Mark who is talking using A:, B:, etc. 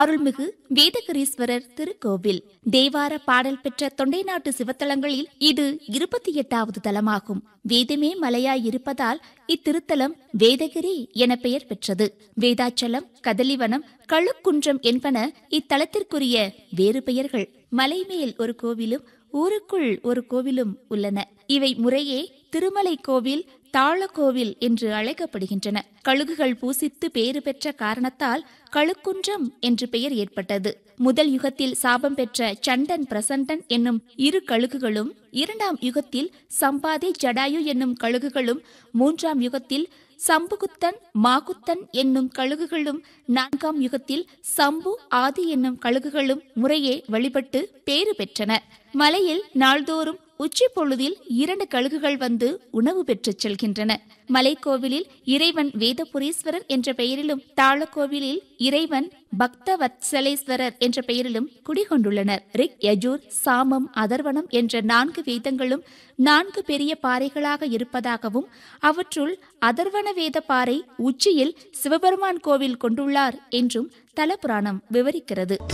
A: அருள்மிகு வேதகிரீஸ்வரர் திருக்கோவில் தேவார பாடல் பெற்ற தொண்டை நாட்டு சிவத்தலங்களில் இது இருபத்தி எட்டாவது தலமாகும் வேதமே மலையாய் இருப்பதால் இத்திருத்தலம் வேதகிரி என பெயர் பெற்றது வேதாச்சலம் கதலிவனம் கழுக்குன்றம் என்பன இத்தலத்திற்குரிய வேறு பெயர்கள் மலைமேல் ஒரு கோவிலும் ஊருக்குள் ஒரு கோவிலும் உள்ளன இவை முறையே திருமலை கோவில் தாழக்கோவில் என்று அழைக்கப்படுகின்றன கழுகுகள் பூசித்து பேறு பெற்ற காரணத்தால் கழுக்குன்றம் என்று பெயர் ஏற்பட்டது முதல் யுகத்தில் சாபம் பெற்ற சண்டன் பிரசண்டன் என்னும் இரு கழுகுகளும் இரண்டாம் யுகத்தில் சம்பாதி ஜடாயு என்னும் கழுகுகளும் மூன்றாம் யுகத்தில் சம்புகுத்தன் மாகுத்தன் என்னும் கழுகுகளும் நான்காம் யுகத்தில் சம்பு ஆதி என்னும் கழுகுகளும் முறையே வழிபட்டு பேறு பெற்றன மலையில் நாள்தோறும் உச்சி பொழுதில் இரண்டு கழுகுகள் வந்து உணவு பெற்றுச் செல்கின்றன மலைக்கோவிலில் இறைவன் வேதபுரீஸ்வரர் என்ற பெயரிலும் தாளக்கோவிலில் இறைவன் பக்தவத்சலேஸ்வரர் என்ற பெயரிலும் குடிகொண்டுள்ளனர் ரிக் யஜூர் சாமம் அதர்வனம் என்ற நான்கு வேதங்களும் நான்கு பெரிய பாறைகளாக இருப்பதாகவும் அவற்றுள் அதர்வன வேத பாறை உச்சியில் சிவபெருமான் கோவில் கொண்டுள்ளார் என்றும் தலபுராணம் விவரிக்கிறது